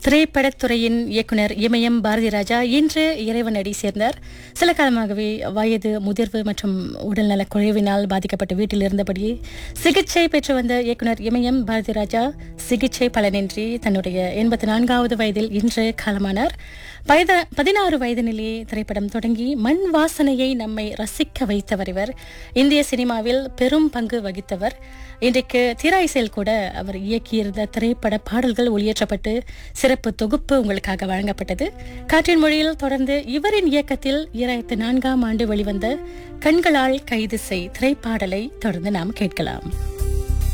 திரைப்படத்துறையின் இயக்குனர் இமயம் பாரதி ராஜா இன்று இறைவனடி சேர்ந்தார் சில காலமாகவே வயது முதிர்வு மற்றும் உடல்நலக் குறைவினால் பாதிக்கப்பட்ட வீட்டில் இருந்தபடியே சிகிச்சை பெற்று வந்த இயக்குனர் இமயம் பாரதி ராஜா சிகிச்சை பலனின்றி தன்னுடைய எண்பத்தி நான்காவது வயதில் இன்று காலமானார் வயத பதினாறு வயதினிலேயே திரைப்படம் தொடங்கி மண் வாசனையை நம்மை ரசிக்க வைத்தவர் இவர் இந்திய சினிமாவில் பெரும் பங்கு வகித்தவர் இன்றைக்கு திராய்சேல் கூட அவர் இயக்கியிருந்த திரைப்பட பாடல்கள் ஒளியேற்றப்பட்டு சிறப்பு தொகுப்பு உங்களுக்காக வழங்கப்பட்டது காற்றின் மொழியில் தொடர்ந்து இவரின் இயக்கத்தில் இரண்டாயிரத்தி நான்காம் ஆண்டு வெளிவந்த கண்களால் கைது செய் திரைப்பாடலை தொடர்ந்து நாம் கேட்கலாம்